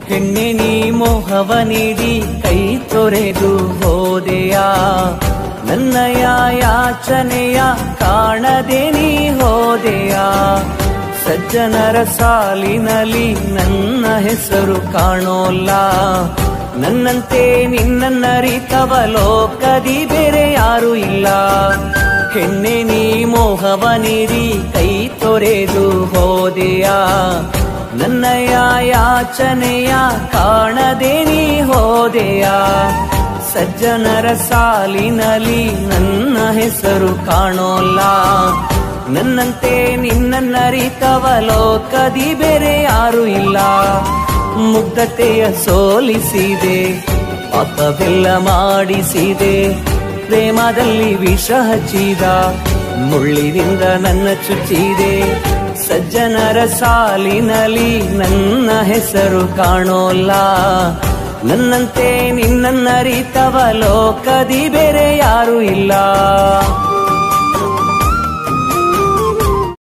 ಹೆಣ್ಣೆ ನೀ ಮೋಹವ ನೀಡಿ ಕೈ ತೊರೆದು ಹೋದೆಯಾ ನನ್ನಯ ಯಾಚನೆಯ ಕಾಣದೆ ನೀ ಹೋದೆಯಾ ಸಜ್ಜನರ ಸಾಲಿನಲ್ಲಿ ನನ್ನ ಹೆಸರು ಕಾಣೋಲ್ಲ ನನ್ನಂತೆ ನಿನ್ನನ್ನರಿತವ ಲೋಕದಿ ಬೇರೆ ಯಾರು ಇಲ್ಲ ಹೆಣ್ಣೆ ನೀ ಮೋಹವ ನೀಡಿ ಕೈ ತೊರೆದು ಹೋದೆಯಾ ನನ್ನಯ ಯಾಚನೆಯ ಕಾಣದೆ ನೀ ಹೋದೆಯಾ ಸಜ್ಜನರ ಸಾಲಿನಲ್ಲಿ ನನ್ನ ಹೆಸರು ಕಾಣೋಲ್ಲ ನನ್ನಂತೆ ನಿನ್ನನ್ನರಿತವ ಲೋಕದಿ ಬೇರೆ ಯಾರು ಇಲ್ಲ ಮುಗ್ಧತೆಯ ಸೋಲಿಸಿದೆ ಪಾಪವೆಲ್ಲ ಮಾಡಿಸಿದೆ ಪ್ರೇಮದಲ್ಲಿ ವಿಷ ಹಚ್ಚಿದ ಮುಳ್ಳಿನಿಂದ ನನ್ನ ಚುಚ್ಚಿದೆ ಸಜ್ಜನರ ಸಾಲಿನಲ್ಲಿ ನನ್ನ ಹೆಸರು ಕಾಣೋಲ್ಲ ನನ್ನಂತೆ ನಿನ್ನನ್ನರಿತವ ಲೋಕದಿ ಬೇರೆ ಯಾರು ಇಲ್ಲ